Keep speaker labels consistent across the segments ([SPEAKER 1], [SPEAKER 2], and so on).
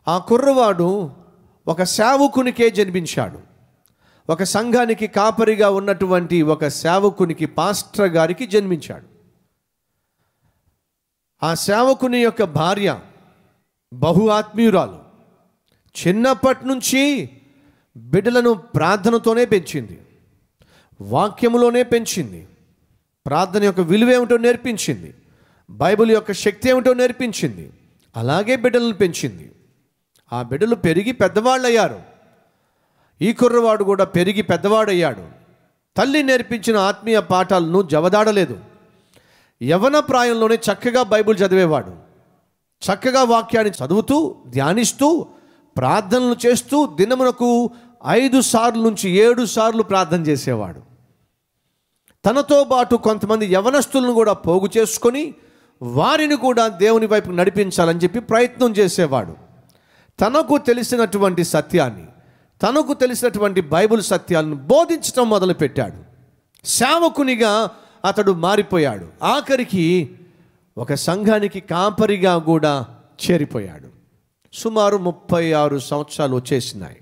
[SPEAKER 1] ఆ కుర్రవాడు ఒక సేవకునికే జన్మించాడు ఒక సంఘానికి కాపరిగా ఉన్నటువంటి ఒక సేవకునికి పాస్టర్ గారికి జన్మించాడు ఆ సేవకుని యొక్క భార్య బహు ఆత్మీయురాలు చిన్నప్పటి నుంచి బిడ్డలను ప్రార్థనతోనే పెంచింది వాక్యములోనే పెంచింది ప్రార్థన యొక్క విలువ ఏమిటో నేర్పించింది బైబిల్ యొక్క శక్తి ఏమిటో నేర్పించింది అలాగే బిడ్డలను పెంచింది ఆ బిడ్డలు పెరిగి పెద్దవాళ్ళు అయ్యారు ఈ కుర్రవాడు కూడా పెరిగి పెద్దవాడయ్యాడు తల్లి నేర్పించిన ఆత్మీయ పాఠాలను జవదాడలేదు యవన ప్రాయంలోనే చక్కగా బైబిల్ చదివేవాడు చక్కగా వాక్యాన్ని చదువుతూ ధ్యానిస్తూ ప్రార్థనలు చేస్తూ దినమునకు ఐదు సార్లు నుంచి ఏడు సార్లు ప్రార్థన చేసేవాడు తనతో పాటు కొంతమంది యవనస్తులను కూడా పోగు చేసుకొని వారిని కూడా దేవుని వైపు నడిపించాలని చెప్పి ప్రయత్నం చేసేవాడు తనకు తెలిసినటువంటి సత్యాన్ని తనకు తెలిసినటువంటి బైబిల్ సత్యాలను బోధించడం మొదలుపెట్టాడు సేవకునిగా అతడు మారిపోయాడు ఆఖరికి ఒక సంఘానికి కాపరిగా కూడా చేరిపోయాడు సుమారు ముప్పై ఆరు సంవత్సరాలు వచ్చేసినాయి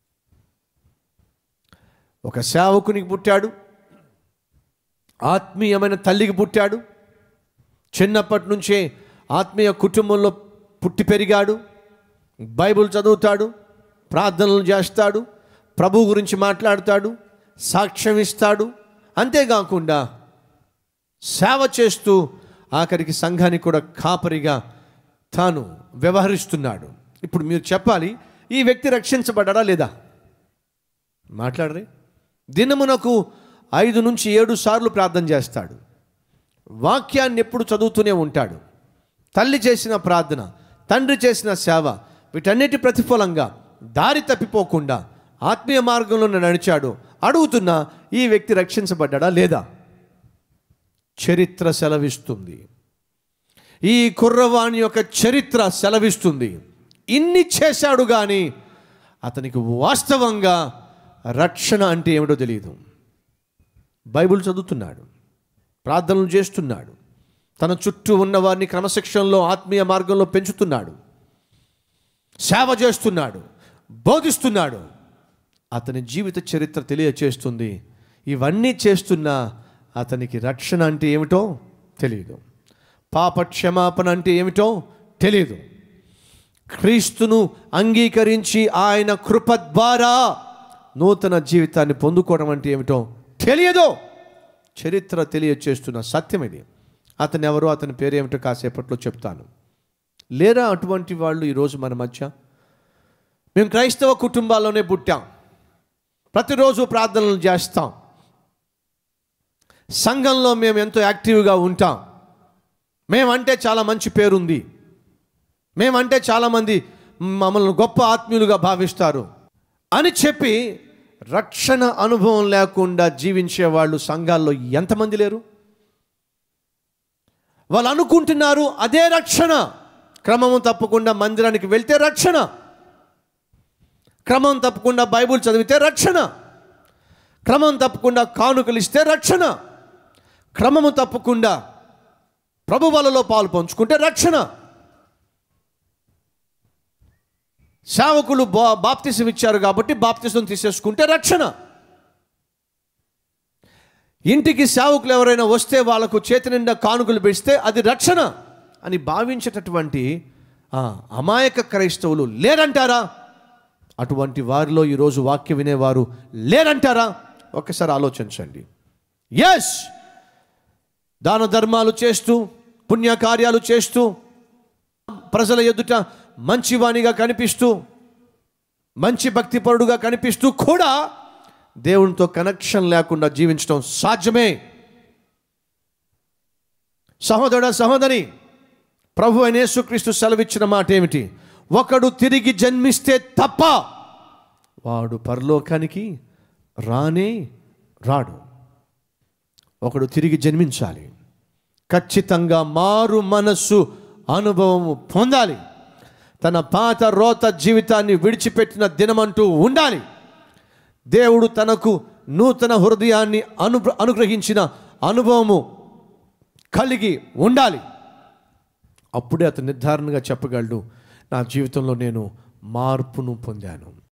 [SPEAKER 1] ఒక సేవకునికి పుట్టాడు ఆత్మీయమైన తల్లికి పుట్టాడు చిన్నప్పటి నుంచే ఆత్మీయ కుటుంబంలో పుట్టి పెరిగాడు బైబిల్ చదువుతాడు ప్రార్థనలు చేస్తాడు ప్రభు గురించి మాట్లాడతాడు సాక్ష్యం ఇస్తాడు అంతేకాకుండా సేవ చేస్తూ ఆఖరికి సంఘానికి కూడా కాపరిగా తాను వ్యవహరిస్తున్నాడు ఇప్పుడు మీరు చెప్పాలి ఈ వ్యక్తి రక్షించబడ్డా లేదా మాట్లాడరే దినమునకు ఐదు నుంచి ఏడు సార్లు ప్రార్థన చేస్తాడు వాక్యాన్ని ఎప్పుడు చదువుతూనే ఉంటాడు తల్లి చేసిన ప్రార్థన తండ్రి చేసిన సేవ వీటన్నిటి ప్రతిఫలంగా దారి తప్పిపోకుండా ఆత్మీయ మార్గంలో నడిచాడు అడుగుతున్నా ఈ వ్యక్తి రక్షించబడ్డా లేదా చరిత్ర సెలవిస్తుంది ఈ కుర్రవాణి యొక్క చరిత్ర సెలవిస్తుంది ఇన్ని చేశాడు కానీ అతనికి వాస్తవంగా రక్షణ అంటే ఏమిటో తెలియదు బైబిల్ చదువుతున్నాడు ప్రార్థనలు చేస్తున్నాడు తన చుట్టూ ఉన్న వారిని క్రమశిక్షణలో ఆత్మీయ మార్గంలో పెంచుతున్నాడు సేవ చేస్తున్నాడు బోధిస్తున్నాడు అతని జీవిత చరిత్ర తెలియచేస్తుంది ఇవన్నీ చేస్తున్నా అతనికి రక్షణ అంటే ఏమిటో తెలియదు పాప క్షమాపణ అంటే ఏమిటో తెలియదు క్రీస్తును అంగీకరించి ఆయన కృప ద్వారా నూతన జీవితాన్ని పొందుకోవడం అంటే ఏమిటో తెలియదు చరిత్ర తెలియచేస్తున్న సత్యం ఇది అతను ఎవరో అతని పేరు ఏమిటో కాసేపట్లో చెప్తాను లేరా అటువంటి వాళ్ళు ఈరోజు మన మధ్య మేము క్రైస్తవ కుటుంబాల్లోనే పుట్టాం ప్రతిరోజు ప్రార్థనలు చేస్తాం సంఘంలో మేము ఎంతో యాక్టివ్గా ఉంటాం మేమంటే చాలా మంచి పేరుంది మేమంటే చాలామంది మమ్మల్ని గొప్ప ఆత్మీయులుగా భావిస్తారు అని చెప్పి రక్షణ అనుభవం లేకుండా జీవించే వాళ్ళు సంఘాల్లో ఎంతమంది లేరు వాళ్ళు అనుకుంటున్నారు అదే రక్షణ క్రమం తప్పకుండా మందిరానికి వెళ్తే రక్షణ క్రమం తప్పకుండా బైబుల్ చదివితే రక్షణ క్రమం తప్పకుండా కానుకలు ఇస్తే రక్షణ క్రమము తప్పకుండా ప్రభు వలలో పాలు పంచుకుంటే రక్షణ సేవకులు బా బాప్తిసం ఇచ్చారు కాబట్టి బాప్తిసం తీసేసుకుంటే రక్షణ ఇంటికి సేవకులు ఎవరైనా వస్తే వాళ్ళకు చేతి నిండా కానుకలు పెడిస్తే అది రక్షణ అని భావించేటటువంటి ఆ, అమాయక క్రైస్తవులు లేరంటారా అటువంటి వారిలో ఈరోజు వాక్యం వినేవారు లేరంటారా ఒక్కసారి ఆలోచించండి ఎస్ దాన ధర్మాలు చేస్తూ పుణ్యకార్యాలు చేస్తూ ప్రజల ఎదుట మంచివాణిగా కనిపిస్తూ మంచి భక్తిపరుడుగా కనిపిస్తూ కూడా దేవునితో కనెక్షన్ లేకుండా జీవించడం సాధ్యమే సహోదరుడ సహోదరి ప్రభు అయిన యేసుక్రీస్తు సెలవిచ్చిన మాట ఏమిటి ఒకడు తిరిగి జన్మిస్తే తప్ప వాడు పరలోకానికి రానే రాడు ఒకడు తిరిగి జన్మించాలి ఖచ్చితంగా మారు మనస్సు అనుభవము పొందాలి తన పాత రోత జీవితాన్ని విడిచిపెట్టిన దినమంటూ ఉండాలి దేవుడు తనకు నూతన హృదయాన్ని అను అనుగ్రహించిన అనుభవము కలిగి ఉండాలి అప్పుడే అతను నిర్ధారణగా చెప్పగలడు నా జీవితంలో నేను మార్పును పొందాను